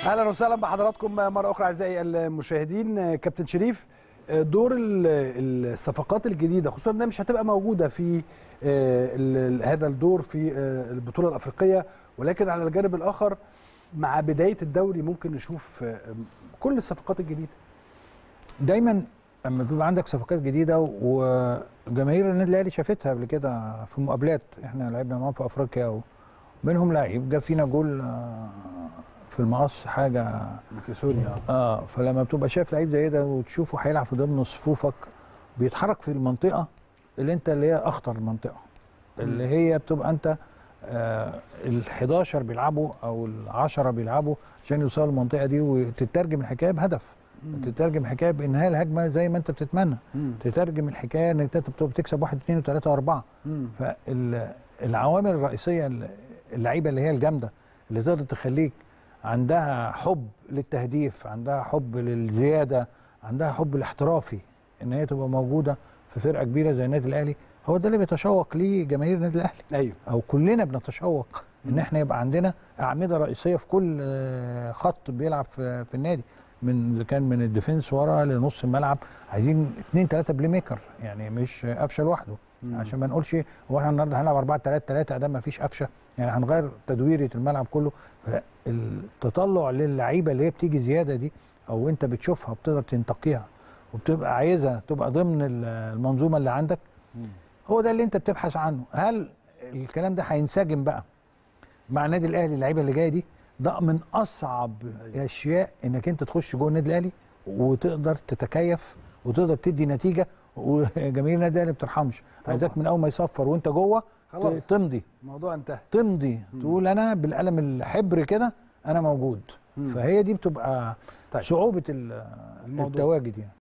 اهلا وسهلا بحضراتكم مره اخرى اعزائي المشاهدين كابتن شريف دور ال- الصفقات الجديده خصوصا انها مش هتبقى موجوده في ال- هذا الدور في البطوله الافريقيه ولكن على الجانب الاخر مع بدايه الدوري ممكن نشوف كل الصفقات الجديده دايما لما بيبقى عندك صفقات جديده وجماهير النادي الاهلي شافتها قبل كده في مقابلات احنا لعبنا معاهم في افريقيا ومنهم لعيب جاب فينا جول آه، في المقص حاجه مكيسوني اه فلما بتبقى شايف لعيب زي ده وتشوفه هيلعب في ضمن صفوفك بيتحرك في المنطقه اللي انت اللي هي اخطر منطقه اللي هي بتبقى انت آه ال 11 بيلعبوا او ال 10 بيلعبوا عشان يوصلوا المنطقه دي وتترجم الحكايه بهدف تترجم الحكايه بانهاء الهجمه زي ما انت بتتمنى تترجم الحكايه انك انت بتبقى بتكسب واحد اثنين وثلاثه واربعه فالعوامل الرئيسيه اللعيبه اللي هي الجامده اللي تقدر تخليك عندها حب للتهديف عندها حب للزياده عندها حب الاحترافي ان هي تبقى موجوده في فرقه كبيره زي النادي الاهلي هو ده اللي بيتشوق ليه جماهير النادي الاهلي ايوه او كلنا بنتشوق ان احنا يبقى عندنا اعمده رئيسيه في كل آه، خط بيلعب في, في النادي من إذا كان من الديفنس ورا لنص الملعب عايزين اثنين ثلاثه بلاي ميكر يعني مش قفشه لوحده عشان ما نقولش هو احنا النهارده هنلعب 4 3 3 ادام ما فيش قفشه يعني هنغير تدويره الملعب كله التطلع للعيبه اللي هي بتيجي زياده دي او انت بتشوفها بتقدر تنتقيها وبتبقى عايزها تبقى ضمن المنظومه اللي عندك هو ده اللي انت بتبحث عنه هل الكلام ده هينسجم بقى مع النادي الاهلي اللعيبه اللي جايه دي ده من اصعب الاشياء انك انت تخش جوه النادي الاهلي وتقدر تتكيف وتقدر تدي نتيجه وجماهير النادي الاهلي ما بترحمش عايزاك من اول ما يصفر وانت جوه خلاص. تمضي الموضوع انتهى تمضي تقول انا بالقلم الحبر كده انا موجود فهي دي بتبقى طيب. صعوبه الموضوع. التواجد يعني